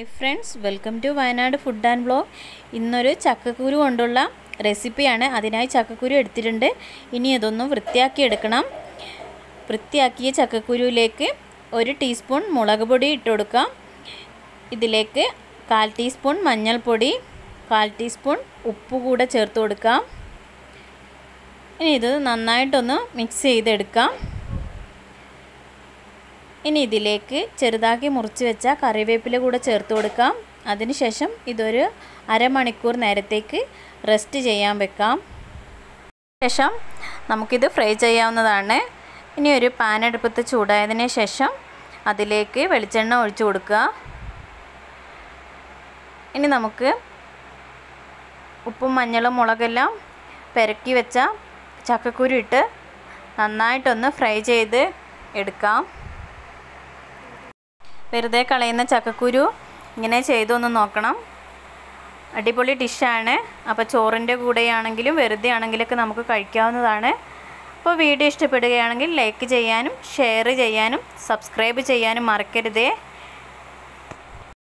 friends welcome to Wayanad food and blog ഇന്നൊരു ചക്കക്കുരു കൊണ്ടുള്ള റെസിപ്പിയാണ് അതിനായി ചക്കക്കുരു എടുത്തിട്ടുണ്ട് ഇനി ഇതൊന്ന് വൃത്തിയാക്കി എടുക്കണം വൃത്തിയാക്കിയ ചക്കക്കുരുവിലേക്ക് ഒരു ടീസ്പൂൺ മുളക് പൊടി ഇട്ട് കൊടുക്കാം ഇതിലേക്ക് കാൽ ടീസ്പൂൺ മഞ്ഞൾപ്പൊടി കാൽ ടീസ്പൂൺ ഉപ്പ് കൂടെ ചേർത്ത് കൊടുക്കാം ഇനി ഇത് നന്നായിട്ടൊന്ന് മിക്സ് ചെയ്തെടുക്കാം ഇനി ഇതിലേക്ക് ചെറുതാക്കി മുറിച്ച് വെച്ച കറിവേപ്പില കൂടെ ചേർത്ത് കൊടുക്കാം അതിനുശേഷം ഇതൊരു അരമണിക്കൂർ നേരത്തേക്ക് റെസ്റ്റ് ചെയ്യാൻ വെക്കാം ശേഷം നമുക്കിത് ഫ്രൈ ചെയ്യാവുന്നതാണ് ഇനി ഒരു പാൻ അടുപ്പത്ത് ചൂടായതിന് ശേഷം അതിലേക്ക് വെളിച്ചെണ്ണ ഒഴിച്ചു കൊടുക്കുക ഇനി നമുക്ക് ഉപ്പും മഞ്ഞളും മുളകെല്ലാം പെരക്കി വെച്ച ചക്കക്കുരു ഇട്ട് നന്നായിട്ടൊന്ന് ഫ്രൈ ചെയ്ത് എടുക്കാം വെറുതെ കളയുന്ന ചക്കക്കുരു ഇങ്ങനെ ചെയ്തൊന്ന് നോക്കണം അടിപൊളി ഡിഷാണ് അപ്പോൾ ചോറിൻ്റെ കൂടെയാണെങ്കിലും വെറുതെ ആണെങ്കിലൊക്കെ നമുക്ക് കഴിക്കാവുന്നതാണ് അപ്പോൾ വീഡിയോ ഇഷ്ടപ്പെടുകയാണെങ്കിൽ ലൈക്ക് ചെയ്യാനും ഷെയർ ചെയ്യാനും സബ്സ്ക്രൈബ് ചെയ്യാനും മറക്കരുതേ